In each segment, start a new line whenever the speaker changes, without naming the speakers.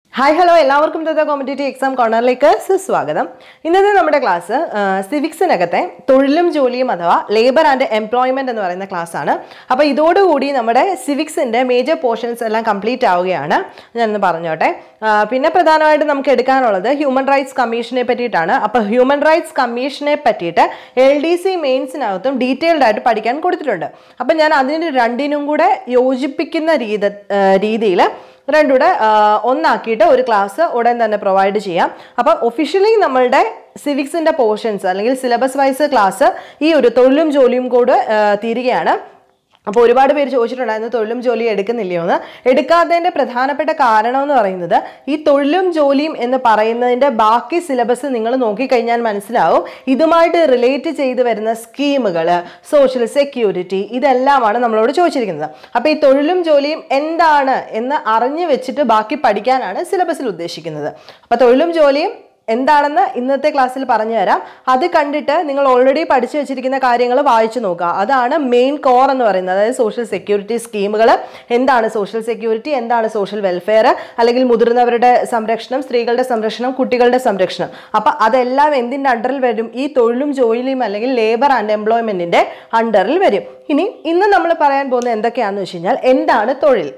Hi hello എല്ലാവർക്കും ഇന്നത്തെ competitive exam കോർണറിലേക്ക് സുസ്വാഗതം ഇന്നത്തെ നമ്മുടെ ക്ലാസ് സിവിക്സിനകത്തെ തൊഴിലും ജോലിയും അഥവാ ലേബർ ആൻഡ് എംപ്ലോയ്മെന്റ് എന്ന് പറയുന്ന ക്ലാസ് ആണ് അപ്പോൾ ഇതോടുകൂടി നമ്മുടെ സിവിക്സിന്റെ മേജർ പോർഷൻസ് എല്ലാം കംപ്ലീറ്റ് ആവുകയാണ് ഞാനൊന്ന് പറഞ്ഞോട്ടെ ആ, പിന്നെ പ്രധാനമായിട്ട് നമുക്ക് എടുക്കാനുള്ളത് ഹ്യൂമൻ റൈറ്റ്സ് കമ്മീഷനെ പറ്റിയിട്ടാണ് അപ്പോൾ ഹ്യൂമൻ റൈറ്റ്സ് കമ്മീഷനെ പറ്റിയിട്ട് എൽ ഡി സി മെയിൻസിനകത്തും ഡീറ്റെയിൽഡ് ആയിട്ട് പഠിക്കാൻ കൊടുത്തിട്ടുണ്ട് അപ്പം ഞാൻ അതിന് രണ്ടിനും കൂടെ യോജിപ്പിക്കുന്ന രീതി രീതിയിൽ രണ്ടുകൂടെ ആ, ഒന്നാക്കിയിട്ട് ഒരു ക്ലാസ് ഉടൻ തന്നെ പ്രൊവൈഡ് ചെയ്യാം അപ്പം ഒഫീഷ്യലി നമ്മളുടെ സിവിക്സിൻ്റെ പോർഷൻസ് അല്ലെങ്കിൽ സിലബസ് വൈസ് ക്ലാസ് ഈ ഒരു തൊഴിലും ജോലിയും കൂടെ ആ, തീരുകയാണ് അപ്പോൾ ഒരുപാട് പേര് ചോദിച്ചിട്ടുണ്ടായിരുന്നു തൊഴിലും ജോലിയും എടുക്കുന്നില്ലയോ എന്ന് എടുക്കാത്തതിൻ്റെ പ്രധാനപ്പെട്ട കാരണം എന്ന് പറയുന്നത് ഈ തൊഴിലും ജോലിയും എന്ന് പറയുന്നതിൻ്റെ ബാക്കി സിലബസ് നിങ്ങൾ നോക്കിക്കഴിഞ്ഞാൽ മനസ്സിലാവും ഇതുമായിട്ട് റിലേറ്റ് ചെയ്ത് വരുന്ന സ്കീമുകൾ സോഷ്യൽ സെക്യൂരിറ്റി ഇതെല്ലാമാണ് നമ്മളോട് ചോദിച്ചിരിക്കുന്നത് അപ്പോൾ ഈ തൊഴിലും ജോലിയും എന്താണ് എന്ന് അറിഞ്ഞു വെച്ചിട്ട് ബാക്കി പഠിക്കാനാണ് സിലബസിൽ ഉദ്ദേശിക്കുന്നത് അപ്പോൾ തൊഴിലും ജോലിയും എന്താണെന്ന് ഇന്നത്തെ ക്ലാസ്സിൽ പറഞ്ഞു തരാം അത് കണ്ടിട്ട് നിങ്ങൾ ഓൾറെഡി പഠിച്ചു വെച്ചിരിക്കുന്ന കാര്യങ്ങൾ വായിച്ചു നോക്കുക അതാണ് മെയിൻ കോർ എന്ന് പറയുന്നത് അതായത് സോഷ്യൽ സെക്യൂരിറ്റി സ്കീമുകൾ എന്താണ് സോഷ്യൽ സെക്യൂരിറ്റി എന്താണ് സോഷ്യൽ വെൽഫെയർ അല്ലെങ്കിൽ മുതിർന്നവരുടെ സംരക്ഷണം സ്ത്രീകളുടെ സംരക്ഷണം കുട്ടികളുടെ സംരക്ഷണം അപ്പം അതെല്ലാം എന്തിൻ്റെ അണ്ടറിൽ വരും ഈ തൊഴിലും ജോലിയും അല്ലെങ്കിൽ ലേബർ ആൻഡ് എംപ്ലോയ്മെൻറ്റിൻ്റെ അണ്ടറിൽ വരും ഇനി ഇന്ന് നമ്മൾ പറയാൻ പോകുന്നത് എന്തൊക്കെയാണെന്ന് വെച്ച് കഴിഞ്ഞാൽ എന്താണ് തൊഴിൽ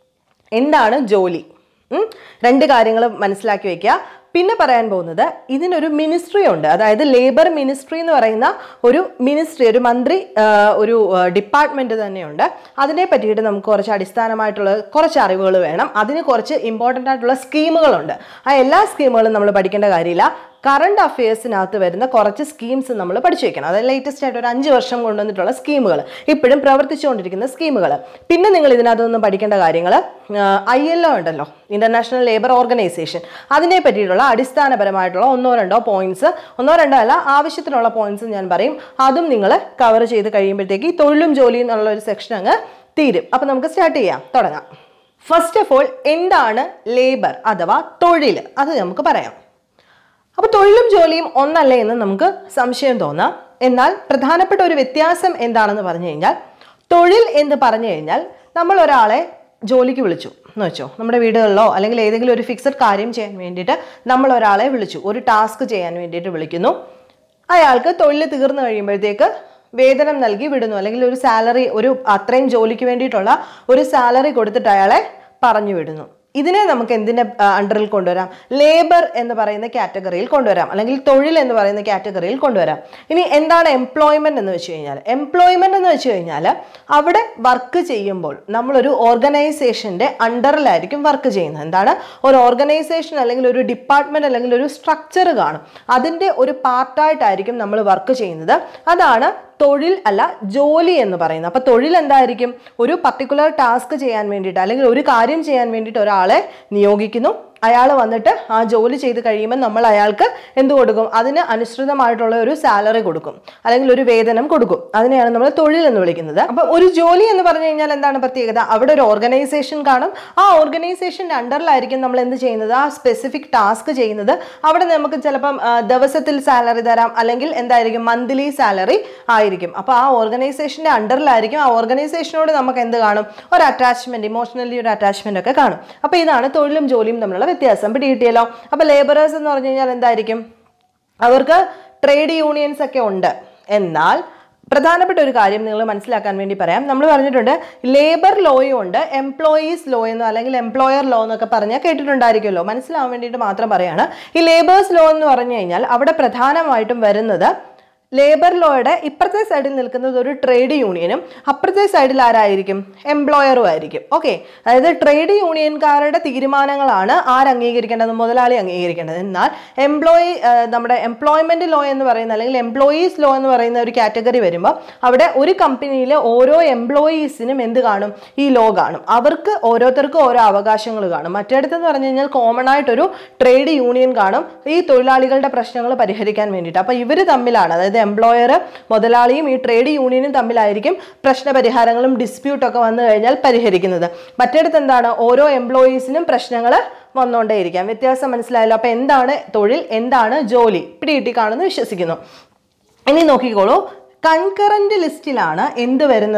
എന്താണ് ജോലി ഉം? രണ്ട് കാര്യങ്ങൾ മനസ്സിലാക്കി വെക്കുക പിന്നെ പറയാൻ പോകുന്നത് ഇതിനൊരു മിനിസ്ട്രി ഉണ്ട് അതായത് ലേബർ മിനിസ്ട്രി എന്ന് പറയുന്ന ഒരു മിനിസ്ട്രി ഒരു മന്ത്രി ആ, ഒരു ഡിപ്പാർട്ട്മെൻറ്റ് തന്നെയുണ്ട് അതിനെ പറ്റിയിട്ട് നമുക്ക് കുറച്ച് അടിസ്ഥാനമായിട്ടുള്ള കുറച്ച് അറിവുകൾ വേണം അതിന് കുറച്ച് ഇമ്പോർട്ടൻ്റ് ആയിട്ടുള്ള സ്കീമുകളുണ്ട് ആ എല്ലാ സ്കീമുകളും നമ്മൾ പഠിക്കേണ്ട കാര്യമില്ല കറണ്ട് അഫയേഴ്സിനകത്ത് വരുന്ന കുറച്ച് സ്കീംസ് നമ്മൾ പഠിച്ചു വെക്കണം അതായത് ലേറ്റസ്റ്റ് ആയിട്ട് ഒരു അഞ്ച് വർഷം കൊണ്ടുവന്നിട്ടുള്ള സ്കീമുകൾ ഇപ്പോഴും പ്രവർത്തിച്ചുകൊണ്ടിരിക്കുന്ന സ്കീമുകൾ പിന്നെ നിങ്ങൾ ഇതിനകത്തൊന്നും പഠിക്കേണ്ട കാര്യങ്ങൾ ഐ എൽ ഒ ഉണ്ടല്ലോ ഇന്റർനാഷണൽ ലേബർ ഓർഗനൈസേഷൻ അതിനെ പറ്റിയിട്ടുള്ള അടിസ്ഥാനപരമായിട്ടുള്ള ഒന്നോ രണ്ടോ പോയിന്റ്സ് ഒന്നോ രണ്ടോ അല്ല ആവശ്യത്തിനുള്ള പോയിന്റ്സ് ഞാൻ പറയും അതും നിങ്ങൾ കവർ ചെയ്ത് കഴിയുമ്പോഴത്തേക്ക് ഈ തൊഴിലും ജോലിയും എന്നുള്ള ഒരു സെക്ഷൻ അങ്ങ് തീരും അപ്പം നമുക്ക് സ്റ്റാർട്ട് ചെയ്യാം തുടങ്ങാം ഫസ്റ്റ് ഓഫ് ഓൾ എന്താണ് ലേബർ അഥവാ തൊഴിൽ അത് നമുക്ക് പറയാം അപ്പോൾ തൊഴിലും ജോലിയും ഒന്നല്ലേ എന്ന് നമുക്ക് സംശയം തോന്നാം എന്നാൽ പ്രധാനപ്പെട്ട ഒരു വ്യത്യാസം എന്താണെന്ന് പറഞ്ഞു കഴിഞ്ഞാൽ തൊഴിൽ എന്ന് പറഞ്ഞു കഴിഞ്ഞാൽ നമ്മൾ ഒരാളെ ജോലിക്ക് വിളിച്ചു എന്ന് വെച്ചോ നമ്മുടെ വീടുകളിലോ അല്ലെങ്കിൽ ഏതെങ്കിലും ഒരു ഫിക്സഡ് കാര്യം ചെയ്യാൻ വേണ്ടിയിട്ട് നമ്മൾ ഒരാളെ വിളിച്ചു ഒരു ടാസ്ക് ചെയ്യാൻ വേണ്ടിയിട്ട് വിളിക്കുന്നു അയാൾക്ക് തൊഴിൽ തീർന്നു കഴിയുമ്പോഴത്തേക്ക് വേതനം നൽകി വിടുന്നു അല്ലെങ്കിൽ ഒരു സാലറി ഒരു അത്രയും ജോലിക്ക് വേണ്ടിയിട്ടുള്ള ഒരു സാലറി കൊടുത്തിട്ട് അയാളെ പറഞ്ഞു വിടുന്നു ഇതിനെ നമുക്ക് എന്തിൻ്റെ അണ്ടറിൽ കൊണ്ടുവരാം ലേബർ എന്ന് പറയുന്ന കാറ്റഗറിയിൽ കൊണ്ടുവരാം അല്ലെങ്കിൽ തൊഴിൽ എന്ന് പറയുന്ന കാറ്റഗറിയിൽ കൊണ്ടുവരാം ഇനി എന്താണ് എംപ്ലോയ്മെന്റ് എന്ന് വെച്ച് കഴിഞ്ഞാൽ എംപ്ലോയ്മെന്റ് എന്ന് വെച്ച് കഴിഞ്ഞാൽ അവിടെ വർക്ക് ചെയ്യുമ്പോൾ നമ്മളൊരു ഓർഗനൈസേഷൻ്റെ അണ്ടറിലായിരിക്കും വർക്ക് ചെയ്യുന്നത് എന്താണ് ഒരു ഓർഗനൈസേഷൻ അല്ലെങ്കിൽ ഒരു ഡിപ്പാർട്ട്മെന്റ് അല്ലെങ്കിൽ ഒരു സ്ട്രക്ചർ കാണും അതിൻ്റെ ഒരു പാർട്ടായിട്ടായിരിക്കും നമ്മൾ വർക്ക് ചെയ്യുന്നത് അതാണ് തൊഴിൽ അല്ല ജോലി എന്ന് പറയുന്നത് അപ്പോൾ തൊഴിൽ എന്തായിരിക്കും ഒരു പർട്ടിക്കുലർ ടാസ്ക് ചെയ്യാൻ വേണ്ടിയിട്ട് അല്ലെങ്കിൽ ഒരു കാര്യം ചെയ്യാൻ വേണ്ടിയിട്ട് ഒരാളെ നിയോഗിക്കുന്നു അയാൾ വന്നിട്ട് ആ ജോലി ചെയ്ത് കഴിയുമ്പോൾ നമ്മൾ അയാൾക്ക് എന്ത് കൊടുക്കും അതിന് അനുസൃതമായിട്ടുള്ള ഒരു സാലറി കൊടുക്കും അല്ലെങ്കിൽ ഒരു വേതനം കൊടുക്കും അതിനെയാണ് നമ്മൾ തൊഴിൽ എന്ന് വിളിക്കുന്നത് അപ്പം ഒരു ജോലി എന്ന് പറഞ്ഞു കഴിഞ്ഞാൽ എന്താണ് പ്രത്യേകത അവിടെ ഒരു ഓർഗനൈസേഷൻ കാണും ആ ഓർഗനൈസേഷൻ്റെ അണ്ടറിലായിരിക്കും നമ്മൾ എന്ത് ചെയ്യുന്നത് ആ സ്പെസിഫിക് ടാസ്ക് ചെയ്യുന്നത് അവിടെ നമുക്ക് ചിലപ്പം ആ, ദിവസത്തിൽ സാലറി തരാം അല്ലെങ്കിൽ എന്തായിരിക്കും മന്ത്ലി സാലറി ആയിരിക്കും അപ്പോൾ ആ ഓർഗനൈസേഷൻ്റെ അണ്ടറിലായിരിക്കും ആ ഓർഗനൈസേഷനോട് നമുക്ക് എന്ത് കാണും ഒരു അറ്റാച്ച്മെന്റ് ഇമോഷണലി ഒരു അറ്റാച്ച്മെന്റ് ഒക്കെ കാണും അപ്പോൾ ഇതാണ് തൊഴിലും ജോലിയും തമ്മിലുള്ള വ്യത്യാസം പിടികിട്ടിയല്ലോ അപ്പോൾ ലേബറേഴ്സ് എന്ന് പറഞ്ഞു കഴിഞ്ഞാൽ എന്തായിരിക്കും അവർക്ക് ട്രേഡ് യൂണിയൻസ് ഒക്കെ ഉണ്ട് എന്നാൽ പ്രധാനപ്പെട്ട ഒരു കാര്യം നിങ്ങൾ മനസ്സിലാക്കാൻ വേണ്ടി പറയാം നമ്മൾ പറഞ്ഞിട്ടുണ്ട് ലേബർ ലോയും ഉണ്ട് എംപ്ലോയീസ് ലോ എന്നോ അല്ലെങ്കിൽ എംപ്ലോയർ ലോ എന്നൊക്കെ പറഞ്ഞാൽ കേട്ടിട്ടുണ്ടായിരിക്കുമല്ലോ മനസ്സിലാവാൻ വേണ്ടിയിട്ട് മാത്രം പറയാണ് ഈ ലേബേഴ്സ് ലോ എന്ന് പറഞ്ഞു കഴിഞ്ഞാൽ അവിടെ പ്രധാനമായിട്ടും വരുന്നത് ലേബർ ലോയുടെ ഇപ്പുറത്തെ സൈഡിൽ നിൽക്കുന്നത് ഒരു ട്രേഡ് യൂണിയനും അപ്പുറത്തെ സൈഡിൽ ആരായിരിക്കും എംപ്ലോയറും ആയിരിക്കും ഓക്കെ അതായത് ട്രേഡ് യൂണിയൻകാരുടെ തീരുമാനങ്ങളാണ് ആര് അംഗീകരിക്കേണ്ടത് മുതലാളി അംഗീകരിക്കേണ്ടത് എന്നാൽ എംപ്ലോയി നമ്മുടെ എംപ്ലോയ്മെന്റ് ലോ എന്ന് പറയുന്ന അല്ലെങ്കിൽ എംപ്ലോയീസ് ലോ എന്ന് പറയുന്ന ഒരു കാറ്റഗറി വരുമ്പോൾ അവിടെ ഒരു കമ്പനിയിലെ ഓരോ എംപ്ലോയീസിനും എന്ത് കാണും ഈ ലോ കാണും അവർക്ക് ഓരോരുത്തർക്കും ഓരോ അവകാശങ്ങൾ കാണും മറ്റേടത്തെന്ന് പറഞ്ഞു കഴിഞ്ഞാൽ കോമൺ ആയിട്ടൊരു ട്രേഡ് യൂണിയൻ കാണും ഈ തൊഴിലാളികളുടെ പ്രശ്നങ്ങൾ പരിഹരിക്കാൻ വേണ്ടിയിട്ട് അപ്പോൾ ഇവർ തമ്മിലാണ് അതായത് എംപ്ലോയർ മുതലാളിയും ഈ ട്രേഡ് യൂണിയനും തമ്മിലായിരിക്കും പ്രശ്നപരിഹാരങ്ങളും ഡിസ്പ്യൂട്ടൊക്കെ വന്നു കഴിഞ്ഞാൽ പരിഹരിക്കുന്നത് മറ്റേടത്ത് എന്താണ് ഓരോ എംപ്ലോയീസിനും പ്രശ്നങ്ങൾ വന്നുകൊണ്ടേയിരിക്കാം വ്യത്യാസം മനസ്സിലായല്ലോ അപ്പോൾ എന്താണ് തൊഴിൽ എന്താണ് ജോലി പിടികിട്ടി കാണുമെന്ന് വിശ്വസിക്കുന്നു ഇനി നോക്കിക്കോളൂ കൺകറന്റ് ലിസ്റ്റിലാണ് എന്ത് വരുന്നത്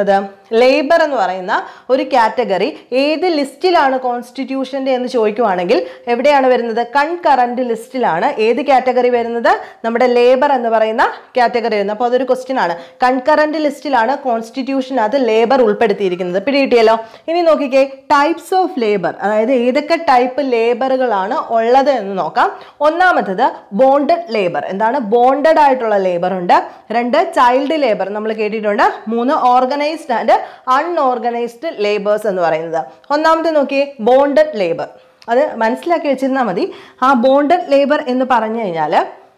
ലേബർ എന്ന് പറയുന്ന ഒരു കാറ്റഗറി ഏത് ലിസ്റ്റിലാണ് കോൺസ്റ്റിറ്റ്യൂഷൻ്റെ എന്ന് ചോദിക്കുവാണെങ്കിൽ എവിടെയാണ് വരുന്നത് കൺകറന്റ് ലിസ്റ്റിലാണ് ഏത് കാറ്റഗറി വരുന്നത് നമ്മുടെ ലേബർ എന്ന് പറയുന്ന കാറ്റഗറി വരുന്നത് അപ്പോൾ അതൊരു ക്വസ്റ്റ്യൻ ആണ് കൺകറന്റ് ലിസ്റ്റിലാണ് കോൺസ്റ്റിറ്റ്യൂഷനകത്ത് ലേബർ ഉൾപ്പെടുത്തിയിരിക്കുന്നത് പിടികിട്ടിയല്ലോ ഇനി നോക്കിക്കേ ടൈപ്സ് ഓഫ് ലേബർ അതായത് ഏതൊക്കെ ടൈപ്പ് ലേബറുകളാണ് ഉള്ളത് എന്ന് നോക്കാം ഒന്നാമത്തത് ബോണ്ടഡ് ലേബർ എന്താണ് ബോണ്ടഡ് ആയിട്ടുള്ള ലേബർ ഉണ്ട് രണ്ട് ചൈൽഡ് ലേബർ നമ്മൾ കേട്ടിട്ടുണ്ട് മൂന്ന് ഓർഗനൈസ്ഡ് ആൻഡ് അൺഓർഗനൈസ്ഡ് ലേബേഴ്സ് എന്ന് പറയുന്നത് ഒന്നാമത്തെ നോക്കിയേ ബോണ്ടഡ് ലേബർ അത് മനസ്സിലാക്കി വെച്ചിരുന്നാൽ മതി ആ ബോണ്ടഡ് ലേബർ എന്ന് പറഞ്ഞു കഴിഞ്ഞാൽ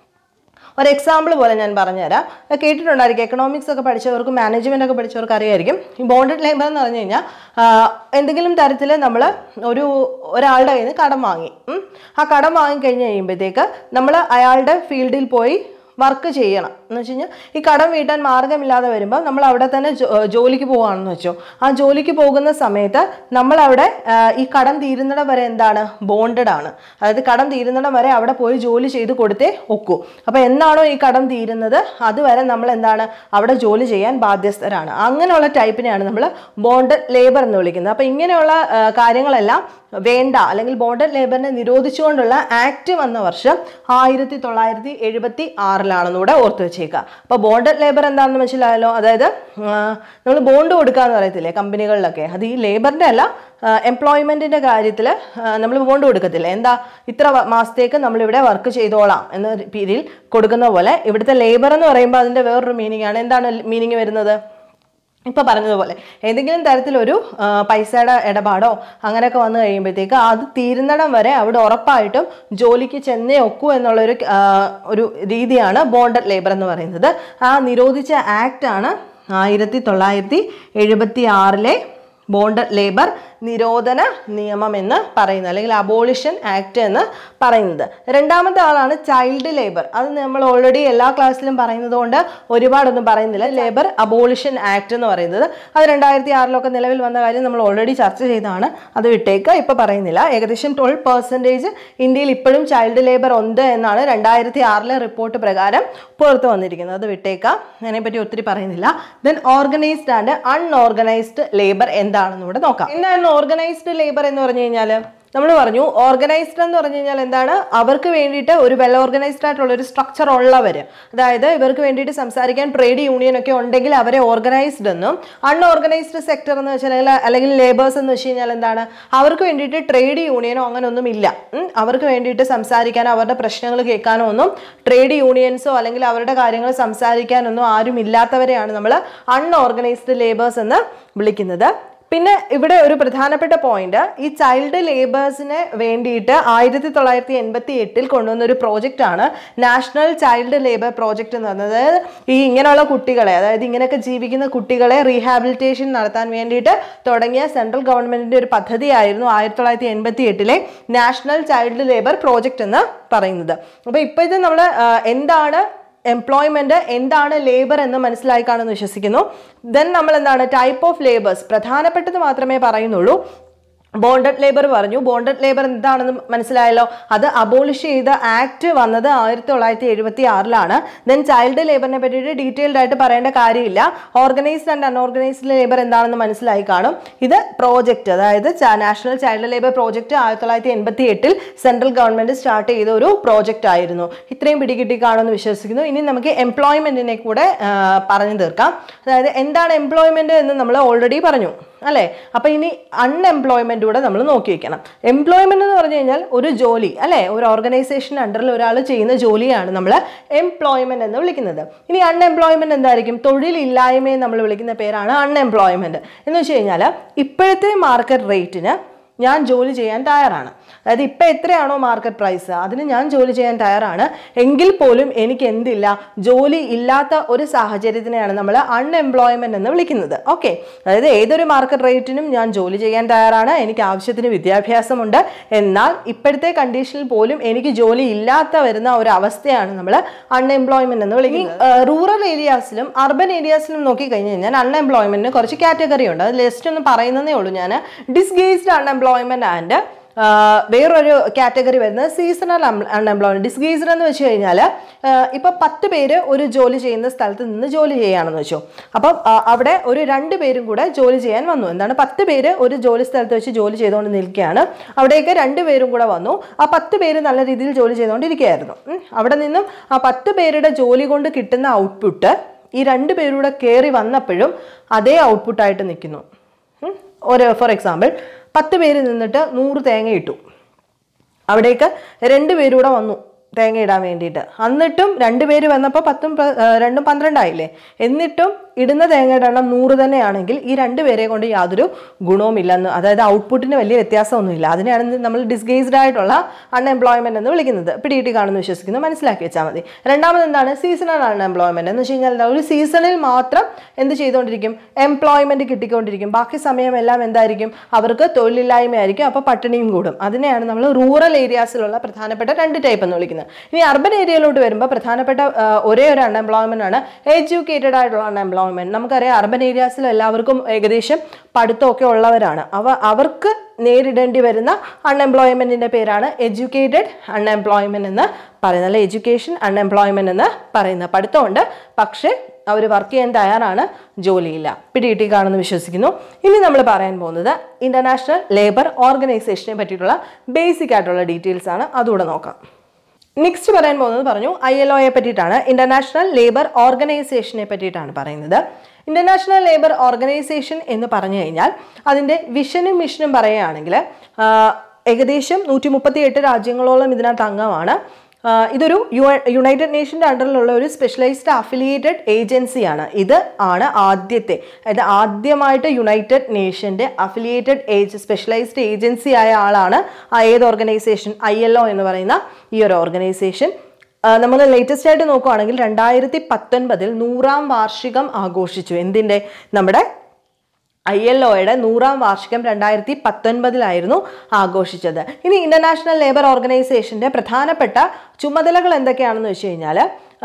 ഒരു എക്സാമ്പിൾ പോലെ ഞാൻ പറഞ്ഞുതരാം അത് കേട്ടിട്ടുണ്ടായിരിക്കും എക്കണോമിക്സ് ഒക്കെ പഠിച്ചവർക്കും മാനേജ്മെന്റ് ഒക്കെ പഠിച്ചവർക്ക് അറിയായിരിക്കും ഈ ബോണ്ടഡ് ലേബർ എന്ന് പറഞ്ഞു കഴിഞ്ഞാൽ ആ, എന്തെങ്കിലും തരത്തിൽ നമ്മൾ ഒരു ഒരാളുടെ കയ്യിൽ നിന്ന് കടം വാങ്ങി ഉം. ആ കടം വാങ്ങി കഴിഞ്ഞ് കഴിയുമ്പോഴത്തേക്ക് നമ്മൾ അയാളുടെ ഫീൽഡിൽ പോയി വർക്ക് ചെയ്യണം എന്ന് വെച്ച് കഴിഞ്ഞാൽ ഈ കടം വീട്ടാൻ മാർഗമില്ലാതെ വരുമ്പോൾ നമ്മൾ അവിടെ തന്നെ ജോ- ഏർ ജോലിക്ക് പോവുകയാണെന്ന് വെച്ചോ ആ ജോലിക്ക് പോകുന്ന സമയത്ത് നമ്മൾ അവിടെ ആ, ഈ കടം തീരുന്നിടം വരെ എന്താണ് ബോണ്ടഡ് ആണ് അതായത് കടം തീരുന്നിടം വരെ അവിടെ പോയി ജോലി ചെയ്ത് കൊടുത്തേ ഒക്കൂ അപ്പോൾ എന്നാണോ ഈ കടം തീരുന്നത് അതുവരെ നമ്മൾ എന്താണ് അവിടെ ജോലി ചെയ്യാൻ ബാധ്യസ്ഥരാണ് അങ്ങനെയുള്ള ടൈപ്പിനെയാണ് നമ്മൾ ബോണ്ടഡ് ലേബർ എന്ന് വിളിക്കുന്നത് അപ്പോൾ ഇങ്ങനെയുള്ള ആ, കാര്യങ്ങളെല്ലാം വേണ്ട അല്ലെങ്കിൽ ബോണ്ടഡ് ലേബറിനെ നിരോധിച്ചുകൊണ്ടുള്ള ആക്ട് വന്ന വർഷം ആയിരത്തി തൊള്ളായിരത്തി എഴുപത്തി ആറിലാണെന്നൂടെ ഓർത്ത് വെച്ചേക്കുക അപ്പോൾ ബോണ്ടഡ് ലേബർ എന്താണെന്ന് മനസ്സിലായല്ലോ അതായത് നമ്മൾ ബോണ്ട് കൊടുക്കുക എന്ന് പറയത്തില്ലേ കമ്പനികളിലൊക്കെ അത് ഈ ലേബറിൻ്റെ അല്ല എംപ്ലോയ്മെൻറ്റിൻ്റെ കാര്യത്തിൽ നമ്മൾ ബോണ്ട് കൊടുക്കത്തില്ലേ എന്താ ഇത്ര വ- മാസത്തേക്ക് നമ്മളിവിടെ വർക്ക് ചെയ്തോളാം എന്ന രീതിയിൽ കൊടുക്കുന്ന പോലെ ഇവിടുത്തെ ലേബർ എന്ന് പറയുമ്പോൾ അതിൻ്റെ വേറൊരു മീനിങ് ആണ് എന്താണ് മീനിങ് വരുന്നത് ഇപ്പൊ പറഞ്ഞതുപോലെ ഏതെങ്കിലും തരത്തിലൊരു ആ, പൈസയുടെ ഇടപാടോ അങ്ങനെയൊക്കെ വന്നു കഴിയുമ്പോഴത്തേക്ക് അത് തീരുന്നിടം വരെ അവിടെ ഉറപ്പായിട്ടും ജോലിക്ക് ചെന്നേ ഒക്കൂ എന്നുള്ളൊരു ആ, ഒരു രീതിയാണ് ബോണ്ടഡ് ലേബർ എന്ന് പറയുന്നത് ആ നിരോധിച്ച ആക്ട് ആണ് ആയിരത്തി തൊള്ളായിരത്തി എഴുപത്തി ആറിലെ ബോണ്ടഡ് ലേബർ നിരോധന നിയമം എന്ന് പറയുന്നത് അല്ലെങ്കിൽ അബോളിഷൻ ആക്ട് എന്ന് പറയുന്നത് രണ്ടാമത്തെ ആളാണ് ചൈൽഡ് ലേബർ അത് നമ്മൾ ഓൾറെഡി എല്ലാ ക്ലാസ്സിലും പറയുന്നത് കൊണ്ട് ഒരുപാടൊന്നും പറയുന്നില്ല ലേബർ അബോളിഷൻ ആക്ട് എന്ന് പറയുന്നത് അത് രണ്ടായിരത്തി ആറിലൊക്കെ നിലവിൽ വന്ന കാര്യം നമ്മൾ ഓൾറെഡി ചർച്ച ചെയ്തതാണ് അത് വിട്ടേക്ക് ഇപ്പോൾ പറയുന്നില്ല ഏകദേശം ട്വൽവ് പെർസെൻറ്റേജ് ഇന്ത്യയിൽ ഇപ്പോഴും ചൈൽഡ് ലേബർ ഉണ്ട് എന്നാണ് രണ്ടായിരത്തി ആറിലെ റിപ്പോർട്ട് പ്രകാരം പുറത്തു വന്നിരിക്കുന്നത് അത് വിട്ടേക്കാം അതിനെപ്പറ്റി ഒത്തിരി പറയുന്നില്ല then organised and unorganised labour എന്താണെന്ന് ഇവിടെ നോക്കാം എന്താണ് ഓർഗനൈസ്ഡ് ലേബർ എന്ന് പറഞ്ഞു കഴിഞ്ഞാൽ നമ്മൾ പറഞ്ഞു ഓർഗനൈസ്ഡ് എന്ന് പറഞ്ഞു കഴിഞ്ഞാൽ എന്താണ് അവർക്ക് വേണ്ടിയിട്ട് ഒരു വെൽ ഓർഗനൈസ്ഡ് ആയിട്ടുള്ള ഒരു സ്ട്രക്ചർ ഉള്ളവർ അതായത് ഇവർക്ക് വേണ്ടിയിട്ട് സംസാരിക്കാൻ ട്രേഡ് യൂണിയൻ ഒക്കെ ഉണ്ടെങ്കിൽ അവരെ ഓർഗനൈസ്ഡ് എന്നും അൺഓർഗനൈസ്ഡ് സെക്ടർ എന്ന് വെച്ചാൽ അല്ലെങ്കിൽ- അല്ലെങ്കിൽ ലേബേഴ്സ് എന്ന് വെച്ച് കഴിഞ്ഞാൽ എന്താണ് അവർക്ക് വേണ്ടിയിട്ട് ട്രേഡ് യൂണിയനോ അങ്ങനെയൊന്നും ഇല്ല ഉം. അവർക്ക് വേണ്ടിയിട്ട് സംസാരിക്കാനോ അവരുടെ പ്രശ്നങ്ങൾ കേൾക്കാനോ ഒന്നും ട്രേഡ് യൂണിയൻസോ അല്ലെങ്കിൽ അവരുടെ കാര്യങ്ങൾ സംസാരിക്കാനൊന്നും ആരും ഇല്ലാത്തവരെയാണ് നമ്മൾ അൺഓർഗനൈസ്ഡ് ലേബേഴ്സ് എന്ന് വിളിക്കുന്നത് പിന്നെ ഇവിടെ ഒരു പ്രധാനപ്പെട്ട പോയിന്റ് ഈ ചൈൽഡ് ലേബേഴ്സിന് വേണ്ടിയിട്ട് ആയിരത്തി തൊള്ളായിരത്തി എൺപത്തി എട്ടിൽ കൊണ്ടുവന്ന ഒരു പ്രോജക്റ്റ് ആണ് നാഷണൽ ചൈൽഡ് ലേബർ പ്രോജക്റ്റ് എന്ന് പറയുന്നത് അതായത് ഈ ഇങ്ങനെയുള്ള കുട്ടികളെ അതായത് ഇങ്ങനെയൊക്കെ ജീവിക്കുന്ന കുട്ടികളെ റീഹാബിലിറ്റേഷൻ നടത്താൻ വേണ്ടിയിട്ട് തുടങ്ങിയ സെൻട്രൽ ഗവൺമെന്റിന്റെ ഒരു പദ്ധതിയായിരുന്നു ആയിരത്തി തൊള്ളായിരത്തി എൺപത്തി എട്ടിലെ നാഷണൽ ചൈൽഡ് ലേബർ പ്രോജക്റ്റ് എന്ന് പറയുന്നത് അപ്പോൾ ഇപ്പോഴത്തെ നമ്മൾ എന്താണ് എംപ്ലോയ്മെന്റ് എന്താണ് ലേബർ എന്ന് മനസ്സിലായി കാണുമെന്ന് വിശ്വസിക്കുന്നു ദെൻ നമ്മൾ എന്താണ് ടൈപ്പ് ഓഫ് ലേബേഴ്സ് പ്രധാനപ്പെട്ടത് മാത്രമേ പറയുന്നുള്ളൂ ബോണ്ടഡ് ലേബർ പറഞ്ഞു ബോണ്ടഡ് ലേബർ എന്താണെന്ന് മനസ്സിലായല്ലോ അത് അബോളിഷ് ചെയ്ത ആക്ട് വന്നത് ആയിരത്തി തൊള്ളായിരത്തി എഴുപത്തി ആറിലാണ് ദെൻ ചൈൽഡ് ലേബറിനെ പറ്റിയിട്ട് ഡീറ്റെയിൽഡ് ആയിട്ട് പറയേണ്ട കാര്യമില്ല ഓർഗനൈസ്ഡ് ആൻഡ് അൺഓർഗനൈസ്ഡ് ലേബർ എന്താണെന്ന് മനസ്സിലായി കാണും ഇത് പ്രോജക്റ്റ് അതായത് നാഷണൽ ചൈൽഡ് ലേബർ പ്രോജക്റ്റ് ആയിരത്തി തൊള്ളായിരത്തി എൺപത്തി എട്ടിൽ സെൻട്രൽ ഗവൺമെന്റ് സ്റ്റാർട്ട് ചെയ്ത ഒരു പ്രോജക്റ്റ് ആയിരുന്നു ഇത്രയും പിടികിട്ടി കാണുമെന്ന് വിശ്വസിക്കുന്നു ഇനി നമുക്ക് എംപ്ലോയ്മെന്റിനെ കൂടെ ആ, പറഞ്ഞു തീർക്കാം അതായത് എന്താണ് എംപ്ലോയ്മെന്റ് എന്ന് നമ്മൾ ഓൾറെഡി പറഞ്ഞു അല്ലേ അപ്പൊ ഇനി അൺഎംപ്ലോയ്മെന്റ് കൂടെ നമ്മൾ നോക്കി വെക്കണം എംപ്ലോയ്മെന്റ് എന്ന് പറഞ്ഞു കഴിഞ്ഞാൽ ഒരു ജോലി അല്ലേ ഒരു ഓർഗനൈസേഷൻ അണ്ടറിൽ ഒരാൾ ചെയ്യുന്ന ജോലിയാണ് നമ്മൾ എംപ്ലോയ്മെന്റ് എന്ന് വിളിക്കുന്നത് ഇനി അൺഎംപ്ലോയ്മെന്റ് എന്തായിരിക്കും തൊഴിലില്ലായ്മയെ നമ്മൾ വിളിക്കുന്ന പേരാണ് അൺഎംപ്ലോയ്മെന്റ് എന്ന് വെച്ച് കഴിഞ്ഞാൽ ഇപ്പോഴത്തെ മാർക്കറ്റ് റേറ്റിന് ഞാൻ ജോലി ചെയ്യാൻ തയ്യാറാണ് അതായത് ഇപ്പം എത്രയാണോ മാർക്കറ്റ് പ്രൈസ് അതിന് ഞാൻ ജോലി ചെയ്യാൻ തയ്യാറാണ് എങ്കിൽ പോലും എനിക്ക് എന്തില്ല ജോലി ഇല്ലാത്ത ഒരു സാഹചര്യത്തിനെയാണ് നമ്മൾ അൺഎംപ്ലോയ്മെന്റ് എന്ന് വിളിക്കുന്നത് ഓക്കെ അതായത് ഏതൊരു മാർക്കറ്റ് റേറ്റിനും ഞാൻ ജോലി ചെയ്യാൻ തയ്യാറാണ് എനിക്ക് ആവശ്യത്തിന് വിദ്യാഭ്യാസമുണ്ട് എന്നാൽ ഇപ്പോഴത്തെ കണ്ടീഷനിൽ പോലും എനിക്ക് ജോലി ഇല്ലാത്ത വരുന്ന ഒരു അവസ്ഥയാണ് നമ്മൾ അൺഎംപ്ലോയ്മെന്റ് എന്ന് വിളിക്കുന്നത് റൂറൽ ഏരിയാസിലും അർബൻ ഏരിയാസിലും നോക്കി കഴിഞ്ഞ് കഴിഞ്ഞാൽ അൺഎംപ്ലോയ്മെന്റിന് കുറച്ച് കാറ്റഗറി ഉണ്ട് അത് ലിസ്റ്റ് ഒന്ന് പറയുന്നതേ ഉള്ളൂ ഞാൻ ഡിസ്ഗേസ്ഡ് അൺഎംപ്ലോയ്മെന്റ് ആൻഡ് വേറൊരു കാറ്റഗറി വരുന്നത് സീസണൽ അൺഎംപ്ലോയ്മെന്റ് ഡിസ്ഗേസ്ഡ് എന്ന് വെച്ച് കഴിഞ്ഞാൽ ഇപ്പം പത്ത് പേര് ഒരു ജോലി ചെയ്യുന്ന സ്ഥലത്ത് നിന്ന് ജോലി ചെയ്യുകയാണെന്ന് വെച്ചു അപ്പം ആ, അവിടെ ഒരു രണ്ട് പേരും കൂടെ ജോലി ചെയ്യാൻ വന്നു എന്താണ് പത്ത് പേര് ഒരു ജോലി സ്ഥലത്ത് വെച്ച് ജോലി ചെയ്തുകൊണ്ട് നിൽക്കുകയാണ് അവിടേക്ക് രണ്ട് പേരും കൂടെ വന്നു ആ പത്ത് പേര് നല്ല രീതിയിൽ ജോലി ചെയ്തുകൊണ്ടിരിക്കുകയായിരുന്നു ഉം. അവിടെ നിന്നും ആ പത്ത് പേരുടെ ജോലി കൊണ്ട് കിട്ടുന്ന ഔട്ട്പുട്ട് ഈ രണ്ട് പേരൂടെ കയറി വന്നപ്പോഴും അതേ ഔട്ട്പുട്ടായിട്ട് നിൽക്കുന്നു ഉം. ഒരു ഫോർ എക്സാമ്പിൾ പത്ത് പേര് നിന്നിട്ട് നൂറ് തേങ്ങ ഇട്ടു അവിടേക്ക് രണ്ട് പേരൂടെ വന്നു തേങ്ങ ഇടാൻ വേണ്ടിയിട്ട് എന്നിട്ടും രണ്ട് പേര് വന്നപ്പോൾ പത്തും പ- ആ, രണ്ടും പന്ത്രണ്ടായില്ലേ എന്നിട്ടും ഇടുന്ന തേങ്ങയുടെ എണ്ണം നൂറ് തന്നെയാണെങ്കിൽ ഈ രണ്ട് പേരെ കൊണ്ട് യാതൊരു ഗുണവുമില്ലെന്ന് അതായത് ഔട്ട്പുട്ടിന് വലിയ വ്യത്യാസമൊന്നുമില്ല അതിനെയാണ് നമ്മൾ ഡിസ്ഗേസ്ഡ് ആയിട്ടുള്ള അൺഎംപ്ലോയ്മെന്റ് എന്ന് വിളിക്കുന്നത് പിടികിട്ടി കാണുന്നു വിശ്വസിക്കുന്നു മനസ്സിലാക്കി വെച്ചാൽ മതി രണ്ടാമത് എന്താണ് സീസണൽ അൺഎംപ്ലോയ്മെന്റ് എന്ന് വെച്ച് കഴിഞ്ഞാൽ എന്താ? ഒരു സീസണിൽ മാത്രം എന്ത് ചെയ്തുകൊണ്ടിരിക്കും എംപ്ലോയ്മെന്റ് കിട്ടിക്കൊണ്ടിരിക്കും ബാക്കി സമയമെല്ലാം എന്തായിരിക്കും അവർക്ക് തൊഴിലില്ലായ്മയായിരിക്കും അപ്പോൾ പട്ടിണിയും കൂടും അതിനെയാണ് നമ്മൾ റൂറൽ ഏരിയാസിലുള്ള പ്രധാനപ്പെട്ട രണ്ട് ടൈപ്പ് എന്ന് വിളിക്കുന്നത് ഇനി അർബൻ ഏരിയയിലോട്ട് വരുമ്പോൾ പ്രധാനപ്പെട്ട ആ, ഒരേ ഒരു അൺഎംപ്ലോയ്മെന്റ് ആണ് എഡ്യൂക്കേറ്റഡ് ആയിട്ടുള്ള അൺഎംപ്ലോയ്മെന്റ് നമുക്കറിയാം അർബൻ ഏരിയാസിൽ എല്ലാവർക്കും ഏകദേശം പഠിത്തമൊക്കെ ഉള്ളവരാണ് അവ അവർക്ക് നേരിടേണ്ടി വരുന്ന അൺഎംപ്ലോയ്മെന്റിന്റെ പേരാണ് എഡ്യൂക്കേറ്റഡ് അൺഎംപ്ലോയ്മെന്റ് എന്ന് പറയുന്നത് അല്ലെ എഡ്യൂക്കേഷൻ അൺഎംപ്ലോയ്മെന്റ് എന്ന് പറയുന്നത് പഠിത്തമുണ്ട് പക്ഷേ അവർ വർക്ക് ചെയ്യാൻ തയ്യാറാണ് ജോലിയില്ല പിടികിട്ടി കാണുമെന്ന് വിശ്വസിക്കുന്നു ഇനി നമ്മൾ പറയാൻ പോകുന്നത് ഇന്റർനാഷണൽ ലേബർ ഓർഗനൈസേഷനെ പറ്റിയിട്ടുള്ള ബേസിക് ആയിട്ടുള്ള ഡീറ്റെയിൽസ് ആണ് അതുകൂടെ നോക്കാം നെക്സ്റ്റ് പറയാൻ പോകുന്നത് പറഞ്ഞു ഐ എൽ ഒയെ പറ്റിയിട്ടാണ് ഇന്റർനാഷണൽ ലേബർ ഓർഗനൈസേഷനെ പറ്റിയിട്ടാണ് പറയുന്നത് ഇന്റർനാഷണൽ ലേബർ ഓർഗനൈസേഷൻ എന്ന് പറഞ്ഞു കഴിഞ്ഞാൽ അതിൻ്റെ വിഷനും മിഷനും പറയുകയാണെങ്കിൽ ആ, ഏകദേശം നൂറ്റി മുപ്പത്തി എട്ട് രാജ്യങ്ങളോളം ഇതിനകത്ത് അംഗമാണ് ആ, ഇതൊരു യു- യുണൈറ്റഡ് നേഷൻ്റെ അണ്ടറിലുള്ള ഒരു സ്പെഷ്യലൈസ്ഡ് അഫിലിയേറ്റഡ് ഏജൻസിയാണ് ഇത് ആണ് ആദ്യത്തെ അതായത് ആദ്യമായിട്ട് യുണൈറ്റഡ് നേഷൻ്റെ അഫിലിയേറ്റഡ് ഏജ് സ്പെഷ്യലൈസ്ഡ് ഏജൻസി ആയ ആളാണ് ആ ഏത് ഓർഗനൈസേഷൻ ഐ എൽ ഒ എന്ന് പറയുന്ന ഈ ഒരു ഓർഗനൈസേഷൻ നമ്മൾ ലേറ്റസ്റ്റ് ആയിട്ട് നോക്കുവാണെങ്കിൽ രണ്ടായിരത്തി പത്തൊൻപതിൽ നൂറാം വാർഷികം ആഘോഷിച്ചു എന്തിൻ്റെ നമ്മുടെ ഐ എൽ ഒയുടെ നൂറാം വാർഷികം രണ്ടായിരത്തി പത്തൊൻപതിലായിരുന്നു ആഘോഷിച്ചത് ഇനി ഇന്റർനാഷണൽ ലേബർ ഓർഗനൈസേഷന്റെ പ്രധാനപ്പെട്ട ചുമതലകൾ എന്തൊക്കെയാണെന്ന് വെച്ച് കഴിഞ്ഞാൽ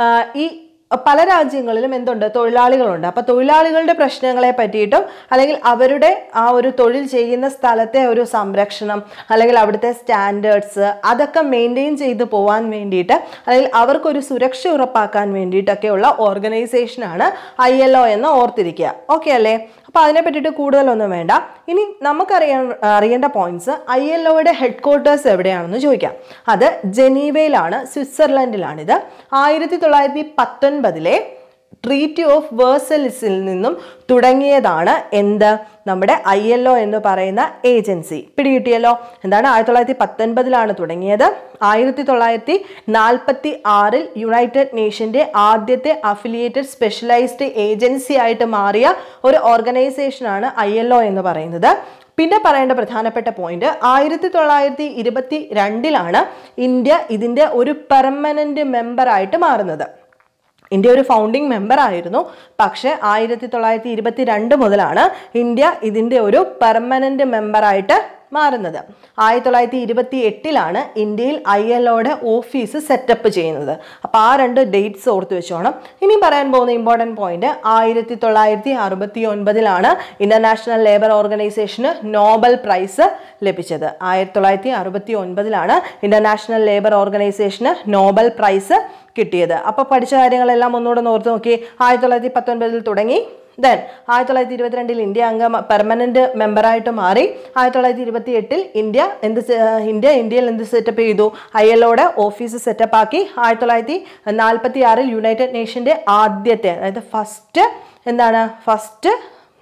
ഈ പല രാജ്യങ്ങളിലും എന്തുണ്ട് തൊഴിലാളികളുണ്ട് അപ്പോൾ തൊഴിലാളികളുടെ പ്രശ്നങ്ങളെ പറ്റിയിട്ടും അല്ലെങ്കിൽ അവരുടെ ആ ഒരു തൊഴിൽ ചെയ്യുന്ന സ്ഥലത്തെ ഒരു സംരക്ഷണം അല്ലെങ്കിൽ അവിടുത്തെ സ്റ്റാൻഡേർഡ്സ് അതൊക്കെ മെയിൻറ്റെയിൻ ചെയ്ത് പോകാൻ വേണ്ടിയിട്ട് അല്ലെങ്കിൽ അവർക്കൊരു സുരക്ഷ ഉറപ്പാക്കാൻ വേണ്ടിയിട്ടൊക്കെയുള്ള ഓർഗനൈസേഷനാണ് ഐ എൽ ഒ എന്ന് ഓർത്തിരിക്കുക ഓക്കെ അല്ലേ അപ്പോൾ അതിനെ പറ്റിയിട്ട് കൂടുതലൊന്നും വേണ്ട ഇനി നമുക്കറിയാൻ അറിയേണ്ട പോയിന്റ്സ് ഐ എൽ ഒയുടെ ഹെഡ് ക്വാർട്ടേഴ്സ് എവിടെയാണെന്ന് ചോദിക്കാം അത് ജനീവയിലാണ് സ്വിറ്റ്സർലൻഡിലാണിത് ആയിരത്തി തൊള്ളായിരത്തി പത്തൊൻപതിലെ ട്രീറ്റി ഓഫ് വേഴ്സലിസിൽ നിന്നും തുടങ്ങിയതാണ് എന്ത് നമ്മുടെ ഐ എൽ ഒ എന്ന് പറയുന്ന ഏജൻസി പിടികിട്ടിയല്ലോ എന്താണ് ആയിരത്തി തൊള്ളായിരത്തി പത്തൊൻപതിലാണ് തുടങ്ങിയത് ആയിരത്തി തൊള്ളായിരത്തി നാൽപ്പത്തി ആറിൽ യുണൈറ്റഡ് നേഷന്റെ ആദ്യത്തെ അഫിലിയേറ്റഡ് സ്പെഷ്യലൈസ്ഡ് ഏജൻസി ആയിട്ട് മാറിയ ഒരു ഓർഗനൈസേഷനാണ് ഐ എൽ ഒ എന്ന് പറയുന്നത് പിന്നെ പറയേണ്ട പ്രധാനപ്പെട്ട പോയിന്റ് ആയിരത്തി തൊള്ളായിരത്തി ഇരുപത്തി രണ്ടിലാണ് ഇന്ത്യ ഇതിൻ്റെ ഒരു പെർമനന്റ് മെമ്പറായിട്ട് മാറുന്നത് ഇന്ത്യ ഒരു ഫൗണ്ടിങ് മെമ്പർ ആയിരുന്നു പക്ഷേ ആയിരത്തി തൊള്ളായിരത്തി ഇരുപത്തി രണ്ട് മുതലാണ് ഇന്ത്യ ഇതിൻ്റെ ഒരു പെർമനന്റ് മെമ്പറായിട്ട് മാറുന്നത് ആയിരത്തി തൊള്ളായിരത്തി ഇരുപത്തി എട്ടിലാണ് ഇന്ത്യയിൽ ഐ എൽ ഒയുടെ ഓഫീസ് സെറ്റപ്പ് ചെയ്യുന്നത് അപ്പോൾ ആ രണ്ട് ഡേറ്റ്സ് ഓർത്ത് വെച്ചോണം ഇനി പറയാൻ പോകുന്ന ഇമ്പോർട്ടൻറ്റ് പോയിന്റ് ആയിരത്തി തൊള്ളായിരത്തി അറുപത്തി ഒൻപതിലാണ് ഇന്റർനാഷണൽ ലേബർ ഓർഗനൈസേഷന് നോബൽ പ്രൈസ് ലഭിച്ചത് ആയിരത്തി തൊള്ളായിരത്തി അറുപത്തി ഒൻപതിലാണ് ഇന്റർനാഷണൽ ലേബർ ഓർഗനൈസേഷന് നോബൽ പ്രൈസ് കിട്ടിയത് അപ്പോൾ പഠിച്ച കാര്യങ്ങളെല്ലാം ഒന്നുകൂടെ ഒന്ന് ഓർത്ത് നോക്കി ആയിരത്തി തൊള്ളായിരത്തി പത്തൊൻപതിൽ തുടങ്ങി ദെൻ ആയിരത്തി തൊള്ളായിരത്തി ഇരുപത്തിരണ്ടിൽ ഇന്ത്യ അംഗം പെർമനന്റ് മെമ്പറായിട്ട് മാറി ആയിരത്തി തൊള്ളായിരത്തി ഇരുപത്തി എട്ടിൽ ഇന്ത്യ എന്ത് സെ- ഇന്ത്യ ഇന്ത്യയിൽ എന്ത് സെറ്റപ്പ് ചെയ്തു ഐ എൽ ഒയുടെ ഓഫീസ് സെറ്റപ്പ് ആക്കി ആയിരത്തി തൊള്ളായിരത്തി നാൽപ്പത്തി ആറിൽ യുണൈറ്റഡ് നേഷന്റെ ആദ്യത്തെ അതായത് ഫസ്റ്റ് എന്താണ് ഫസ്റ്റ്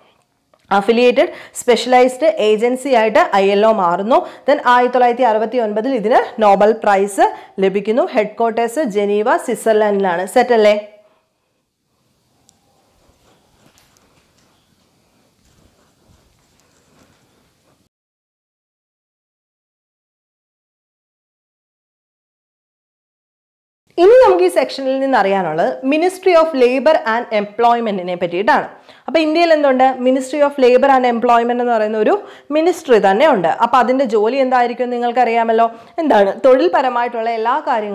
അഫിലിയേറ്റഡ് സ്പെഷ്യലൈസ്ഡ് ഏജൻസി ആയിട്ട് ഐ എൽ ഒ മാറുന്നു ദെൻ ആയിരത്തി തൊള്ളായിരത്തി അറുപത്തി ഒൻപതിൽ ഇതിന് നോബൽ പ്രൈസ് ലഭിക്കുന്നു ഹെഡ് ക്വാർട്ടേഴ്സ് ജനീവ സ്വിറ്റ്സർലൻഡിലാണ് സെറ്റ് അല്ലേ ഇനി നമുക്ക് ഈ സെക്ഷനിൽ നിന്ന് അറിയാനുള്ളത് മിനിസ്ട്രി ഓഫ് ലേബർ ആൻഡ് എംപ്ലോയ്മെന്റിനെ പറ്റിയിട്ടാണ് അപ്പോൾ ഇന്ത്യയിൽ എന്തുണ്ട് ministry of labour and employment എന്ന് പറയുന്ന ഒരു മിനിസ്ട്രി തന്നെ ഉണ്ട് അപ്പോൾ അതിന്റെ ജോലി എന്തായിരിക്കും എന്ന് നിങ്ങൾക്കറിയാമല്ലോ എന്താണ് തൊഴിൽപരമായിട്ടുള്ള എല്ലാ കാര്യങ്ങളും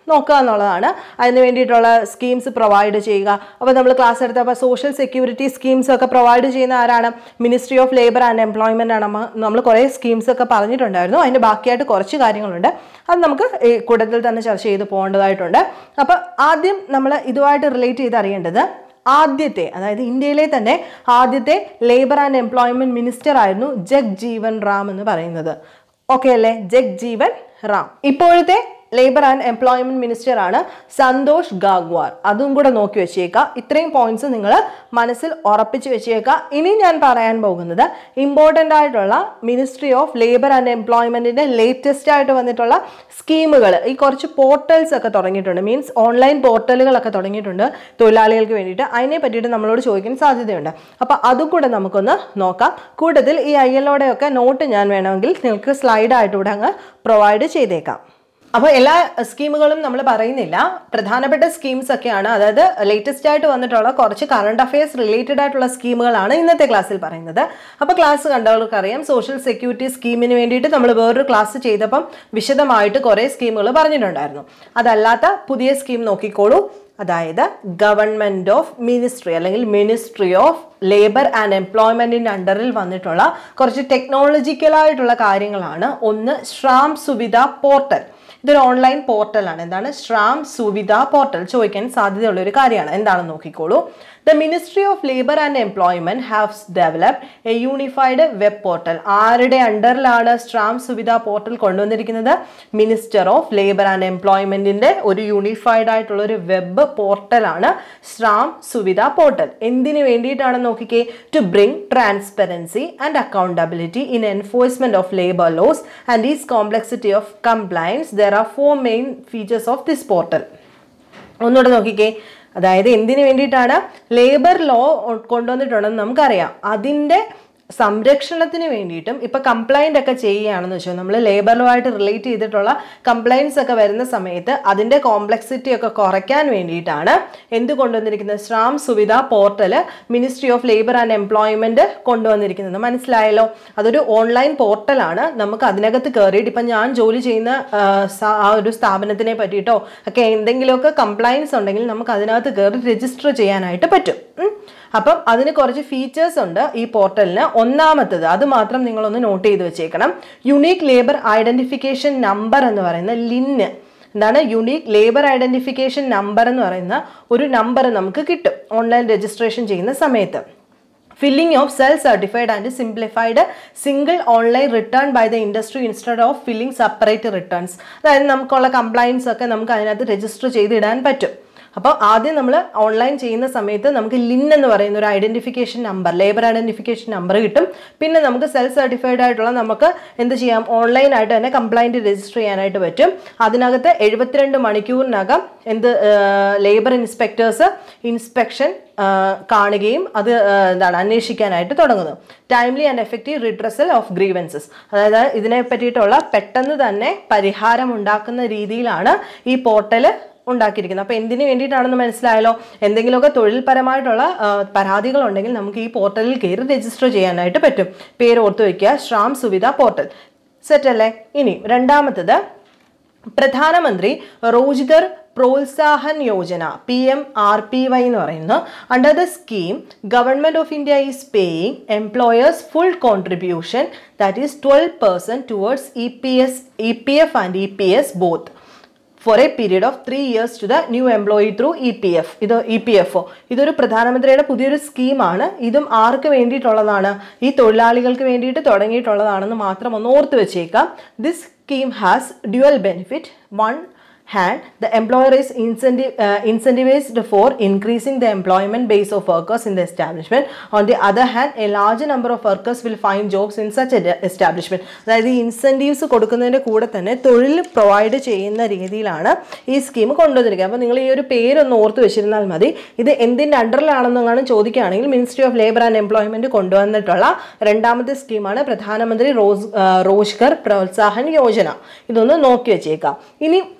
നോക്കുക എന്നുള്ളതാണ് അതിന് വേണ്ടിയിട്ടുള്ള സ്കീംസ് പ്രൊവൈഡ് ചെയ്യുക അപ്പോൾ നമ്മൾ ക്ലാസ് എടുത്തപ്പോൾ സോഷ്യൽ സെക്യൂരിറ്റി സ്കീംസ് ഒക്കെ പ്രൊവൈഡ് ചെയ്യുന്ന ആരാണ് ministry of labour and employment ആണ് നമ്മ- നമ്മൾ കുറേ സ്കീംസ് ഒക്കെ പറഞ്ഞിട്ടുണ്ടായിരുന്നു അതിൻ്റെ ബാക്കിയായിട്ട് കുറച്ച് കാര്യങ്ങളുണ്ട് അത് നമുക്ക് ഈ കൂട്ടത്തിൽ തന്നെ ചർച്ച ചെയ്ത് പോകേണ്ടതായിട്ടുണ്ട് അപ്പോൾ ആദ്യം നമ്മൾ ഇതുമായിട്ട് റിലേറ്റ് ചെയ്ത് അറിയേണ്ടത് ആദ്യത്തെ അതായത് ഇന്ത്യയിലെ തന്നെ ആദ്യത്തെ ലേബർ ആൻഡ് എംപ്ലോയ്മെന്റ് മിനിസ്റ്റർ ആയിരുന്നു ജഗ് ജീവൻ റാം എന്ന് പറയുന്നത് ഓക്കെ അല്ലേ ജഗ് ജീവൻ റാം ഇപ്പോഴത്തെ ലേബർ ആൻഡ് എംപ്ലോയ്മെന്റ് മിനിസ്റ്റർ ആണ് സന്തോഷ് ഗാഗ്വാർ അതും കൂടെ നോക്കി വെച്ചേക്കുക ഇത്രയും പോയിന്റ്സ് നിങ്ങൾ മനസ്സിൽ ഉറപ്പിച്ച് വെച്ചേക്കുക ഇനി ഞാൻ പറയാൻ പോകുന്നത് ഇമ്പോർട്ടൻ്റ് ആയിട്ടുള്ള മിനിസ്ട്രി ഓഫ് ലേബർ ആൻഡ് എംപ്ലോയ്മെന്റിന്റെ ലേറ്റസ്റ്റ് ആയിട്ട് വന്നിട്ടുള്ള സ്കീമുകൾ ഈ കുറച്ച് പോർട്ടൽസ് ഒക്കെ തുടങ്ങിയിട്ടുണ്ട് മീൻസ് ഓൺലൈൻ പോർട്ടലുകളൊക്കെ തുടങ്ങിയിട്ടുണ്ട് തൊഴിലാളികൾക്ക് വേണ്ടിയിട്ട് അതിനെ പറ്റിയിട്ട് നമ്മളോട് ചോദിക്കാൻ സാധ്യതയുണ്ട് അപ്പോൾ അതും കൂടെ നമുക്കൊന്ന് നോക്കാം കൂട്ടത്തിൽ ഈ ഐ ഒക്കെ നോട്ട് ഞാൻ വേണമെങ്കിൽ നിങ്ങൾക്ക് സ്ലൈഡായിട്ട് ഇവിടെ അങ്ങ് പ്രൊവൈഡ് ചെയ്തേക്കാം അപ്പോൾ എല്ലാ സ്കീമുകളും നമ്മൾ പറയുന്നില്ല പ്രധാനപ്പെട്ട സ്കീംസ് ഒക്കെയാണ് അതായത് ലേറ്റസ്റ്റ് ആയിട്ട് വന്നിട്ടുള്ള കുറച്ച് കറണ്ട് അഫയേഴ്സ് റിലേറ്റഡ് ആയിട്ടുള്ള സ്കീമുകളാണ് ഇന്നത്തെ ക്ലാസ്സിൽ പറയുന്നത് അപ്പോൾ ക്ലാസ് കണ്ടവർക്ക് അറിയാം സോഷ്യൽ സെക്യൂരിറ്റി സ്കീമിന് വേണ്ടിയിട്ട് നമ്മൾ വേറൊരു ക്ലാസ് ചെയ്തപ്പം വിശദമായിട്ട് കുറേ സ്കീമുകൾ പറഞ്ഞിട്ടുണ്ടായിരുന്നു അതല്ലാത്ത പുതിയ സ്കീം നോക്കിക്കോളൂ അതായത് ഗവൺമെൻറ് ഓഫ് മിനിസ്ട്രി അല്ലെങ്കിൽ മിനിസ്ട്രി ഓഫ് ലേബർ ആൻഡ് എംപ്ലോയ്മെൻറ്റിൻ്റെ അണ്ടറിൽ വന്നിട്ടുള്ള കുറച്ച് ടെക്നോളജിക്കലായിട്ടുള്ള കാര്യങ്ങളാണ് ഒന്ന് ശ്രാം സുവിധ പോർട്ടൽ ഇതൊരു ഓൺലൈൻ പോർട്ടലാണ് എന്താണ് ശ്രാം സുവിധ പോർട്ടൽ ചോദിക്കാൻ സാധ്യതയുള്ള ഒരു കാര്യമാണ് എന്താണെന്ന് നോക്കിക്കോളൂ the ministry of labour and employment haves developed a unified web portal ആരുടെ അണ്ടറിലാണ് ശ്രാം സുവിധ പോർട്ടൽ കൊണ്ടുവന്നിരിക്കുന്നത് മിനിസ്റ്റർ ഓഫ് ലേബർ ആൻഡ് എംപ്ലോയ്മെന്റിന്റെ ഒരു യൂണിഫൈഡ് ആയിട്ടുള്ള ഒരു വെബ് പോർട്ടലാണ് ശ്രാം സുവിധ പോർട്ടൽ എന്തിനു വേണ്ടിയിട്ടാണെന്ന് നോക്കിക്കേ to bring transparency and accountability in enforcement of labour laws and ease complexity of compliance there are four main features of this portal ഒന്നുകൂടെ നോക്കിക്കേ അതായത് എന്തിനു വേണ്ടിയിട്ടാണ് ലേബർ ലോ കൊണ്ടുവന്നിട്ടുണ്ടെന്ന് നമുക്കറിയാം അതിൻ്റെ സംരക്ഷണത്തിന് വേണ്ടിയിട്ടും ഇപ്പൊ കംപ്ലൈന്റ് ഒക്കെ ചെയ്യുകയാണെന്ന് വെച്ചാൽ നമ്മൾ ലേബർ ലോ ആയിട്ട് റിലേറ്റ് ചെയ്തിട്ടുള്ള കംപ്ലൈൻസ് ഒക്കെ വരുന്ന സമയത്ത് അതിന്റെ കോംപ്ലക്സിറ്റി ഒക്കെ കുറയ്ക്കാൻ വേണ്ടിയിട്ടാണ് എന്ത് കൊണ്ടുവന്നിരിക്കുന്നത് Shram Suvidha portal ministry of labour and employment കൊണ്ടുവന്നിരിക്കുന്നത് മനസ്സിലായല്ലോ അതൊരു ഓൺലൈൻ പോർട്ടലാണ് നമുക്ക് അതിനകത്ത് കയറിയിട്ട് ഇപ്പം ഞാൻ ജോലി ചെയ്യുന്ന ആ, സ- ആ ഒരു സ്ഥാപനത്തിനെ പറ്റിയിട്ടോ ഒക്കെ എന്തെങ്കിലുമൊക്കെ കംപ്ലൈൻസ് ഉണ്ടെങ്കിൽ നമുക്ക് അതിനകത്ത് കയറി രജിസ്റ്റർ ചെയ്യാനായിട്ട് പറ്റും ഉം. അപ്പം അതിന് കുറച്ച് ഫീച്ചേഴ്സ് ഉണ്ട് ഈ പോർട്ടലിന് ഒന്നാമത്തത് അത് മാത്രം നിങ്ങളൊന്ന് നോട്ട് ചെയ്ത് വെച്ചേക്കണം യുണീക്ക് ലേബർ ഐഡന്റിഫിക്കേഷൻ നമ്പർ എന്ന് പറയുന്ന ലിന്ന് എന്താണ് യുണീക്ക് ലേബർ ഐഡന്റിഫിക്കേഷൻ നമ്പർ എന്ന് പറയുന്ന ഒരു നമ്പർ നമുക്ക് കിട്ടും ഓൺലൈൻ രജിസ്ട്രേഷൻ ചെയ്യുന്ന സമയത്ത് filling of self certified and simplified single online return by the industry instead of filling separate returns അതായത് നമുക്കുള്ള കംപ്ലൈൻസ് ഒക്കെ നമുക്ക് അതിനകത്ത് രജിസ്റ്റർ ചെയ്തിടാൻ പറ്റും അപ്പോൾ ആദ്യം നമ്മൾ ഓൺലൈൻ ചെയ്യുന്ന സമയത്ത് നമുക്ക് ലിൻ എന്ന് പറയുന്ന ഒരു identification number labour identification number കിട്ടും പിന്നെ നമുക്ക് സെൽഫ് സർട്ടിഫൈഡ് ആയിട്ടുള്ള നമുക്ക് എന്ത് ചെയ്യാം ഓൺലൈനായിട്ട് തന്നെ കംപ്ലൈൻറ്റ് രജിസ്റ്റർ ചെയ്യാനായിട്ട് പറ്റും അതിനകത്ത് എഴുപത്തിരണ്ട് മണിക്കൂറിനകം എന്ത് ലേബർ ഇൻസ്പെക്ടേഴ്സ് ഇൻസ്പെക്ഷൻ കാണുകയും അത് ആ, എന്താണ് അന്വേഷിക്കാനായിട്ട് തുടങ്ങുന്നു timely and effective redressal of grievances അതായത് ഇതിനെ പറ്റിയിട്ടുള്ള പെട്ടെന്ന് തന്നെ പരിഹാരം ഉണ്ടാക്കുന്ന രീതിയിലാണ് ഈ പോർട്ടൽ ഉണ്ടാക്കിയിരിക്കുന്നത് അപ്പോൾ എന്തിനു വേണ്ടിയിട്ടാണെന്ന് മനസ്സിലായല്ലോ എന്തെങ്കിലുമൊക്കെ തൊഴിൽപരമായിട്ടുള്ള ആ, പരാതികളുണ്ടെങ്കിൽ നമുക്ക് ഈ പോർട്ടലിൽ കയറി രജിസ്റ്റർ ചെയ്യാനായിട്ട് പറ്റും പേര് ഓർത്ത് വയ്ക്കുക ശ്രാം സുവിധ പോർട്ടൽ സെറ്റ് അല്ലേ ഇനി രണ്ടാമത്തത് Pradhan Mantri Rojgar Protsahan Yojana P M R P Y എന്ന് പറയുന്നു under the scheme government of India is paying employers full contribution that is twelve percent towards E P S E P F and E P S both for a period of three years to the new employee through E P F ഇത് E P F O ഇതൊരു പ്രധാനമന്ത്രിയുടെ പുതിയൊരു സ്കീമാണ് ഇതും ആർക്ക് വേണ്ടിയിട്ടുള്ളതാണ് ഈ തൊഴിലാളികൾക്ക് വേണ്ടിയിട്ട് തുടങ്ങിയിട്ടുള്ളതാണെന്ന് മാത്രം ഒന്ന് ഓർത്ത് വെച്ചേക്കാം this scheme has dual benefit one hand, the employer is incentive, uh, incentivized for increasing the employment base of workers in the establishment. On the other hand, a larger number of workers will find jobs in such a establishment. അതായത് ഈ incentives കൊടുക്കുന്നതിൻ്റെ കൂടെ തന്നെ തൊഴിൽ provide ചെയ്യുന്ന രീതിയിലാണ് ഈ scheme കൊണ്ടുവന്നിരിക്കുന്നത് അപ്പോൾ നിങ്ങൾ ഈ ഒരു പേരൊന്ന് ഓർത്ത് വെച്ചിരുന്നാൽ മതി ഇത് എന്തിൻ്റെ അണ്ടറിലാണെന്നെങ്ങാനും ചോദിക്കുകയാണെങ്കിൽ ministry of labour and employment കൊണ്ടുവന്നിട്ടുള്ള രണ്ടാമത്തെ സ്കീമാണ് പ്രധാനമന്ത്രി റോസ് ആ, റോജ്ഗർ പ്രോത്സാഹൻ യോജന ഇതൊന്ന് നോക്കി വെച്ചേക്കാം ഇനി ഒരു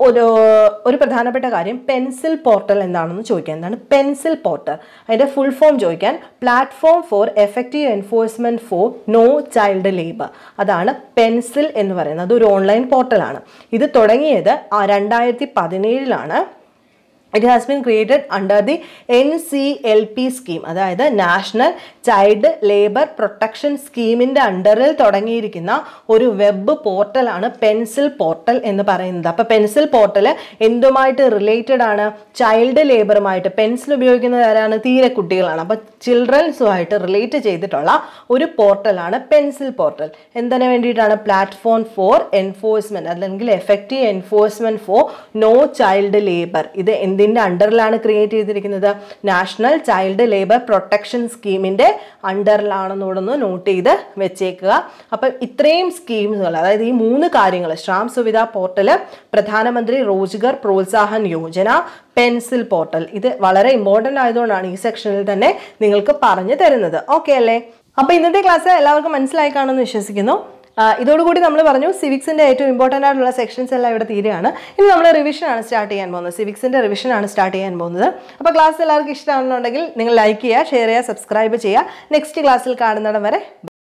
ഏർ, ഒരു പ്രധാനപ്പെട്ട കാര്യം പെൻസിൽ പോർട്ടൽ എന്താണെന്ന് ചോദിക്കാൻ എന്താണ് പെൻസിൽ പോർട്ടൽ അതിൻ്റെ ഫുൾ ഫോം ചോദിക്കാൻ platform for effective enforcement for no child labour അതാണ് പെൻസിൽ എന്ന് പറയുന്നത് അതൊരു ഓൺലൈൻ പോർട്ടലാണ് ഇത് തുടങ്ങിയത് ആ രണ്ടായിരത്തി പതിനേഴിലാണ് it has been created under the N C L P scheme അതായത് നാഷണൽ ചൈൽഡ് ലേബർ പ്രൊട്ടക്ഷൻ സ്കീമിൻ്റെ അണ്ടറിൽ തുടങ്ങിയിരിക്കുന്ന ഒരു വെബ് പോർട്ടലാണ് പെൻസിൽ പോർട്ടൽ എന്ന് പറയുന്നത് അപ്പോൾ പെൻസിൽ പോർട്ടൽ എന്തുമായിട്ട് റിലേറ്റഡ് ആണ് ചൈൽഡ് ലേബറുമായിട്ട് പെൻസിൽ ഉപയോഗിക്കുന്നത് ആരാണ് തീരെ കുട്ടികളാണ് അപ്പോൾ ചിൽഡ്രൻസുമായിട്ട് റിലേറ്റ് ചെയ്തിട്ടുള്ള ഒരു പോർട്ടലാണ് പെൻസിൽ പോർട്ടൽ എന്തിനു വേണ്ടിയിട്ടാണ് പ്ലാറ്റ്ഫോം ഫോർ എൻഫോഴ്സ്മെന്റ് അല്ലെങ്കിൽ effective enforcement for no child labour ഇത് എന്തിൻ്റെ അണ്ടറിലാണ് ക്രിയേറ്റ് ചെയ്തിരിക്കുന്നത് നാഷണൽ ചൈൽഡ് ലേബർ പ്രൊട്ടക്ഷൻ സ്കീമിൻ്റെ അണ്ടറിലാണെന്നൂടെ ഒന്ന് നോട്ട് ചെയ്ത് വെച്ചേക്കുക അപ്പം ഇത്രയും സ്കീമുകൾ അതായത് ഈ മൂന്ന് കാര്യങ്ങൾ ശ്രാം Suvidha portal Pradhan Mantri Rojgar Protsahan Yojana PENCIL portal ഇത് വളരെ ഇമ്പോർട്ടൻ്റ് ആയതുകൊണ്ടാണ് ഈ സെക്ഷനിൽ തന്നെ നിങ്ങൾക്ക് പറഞ്ഞു തരുന്നത് ഓക്കെ അല്ലേ അപ്പോൾ ഇന്നത്തെ ക്ലാസ് എല്ലാവർക്കും മനസ്സിലായി കാണുമെന്ന് വിശ്വസിക്കുന്നു ആ, ഇതോടുകൂടി നമ്മൾ പറഞ്ഞു സിവിക്സിൻ്റെ ഏറ്റവും ഇമ്പോർട്ടൻ്റ് ആയിട്ടുള്ള സെക്ഷൻസ് എല്ലാം ഇവിടെ തീരുകയാണ് ഇനി നമ്മൾ റിവിഷൻ ആണ് സ്റ്റാർട്ട് ചെയ്യാൻ പോകുന്നത് സിവിക്സിൻ്റെ റിവിഷൻ ആണ് സ്റ്റാർട്ട് ചെയ്യാൻ പോകുന്നത് അപ്പോൾ ക്ലാസ് എല്ലാവർക്കും ഇഷ്ടമാണെന്നുണ്ടെങ്കിൽ നിങ്ങൾ ലൈക്ക് ചെയ്യുക ഷെയർ ചെയ്യുക സബ്സ്ക്രൈബ് ചെയ്യുക നെക്സ്റ്റ് ക്ലാസ്സിൽ കാണുന്നിടം വരെ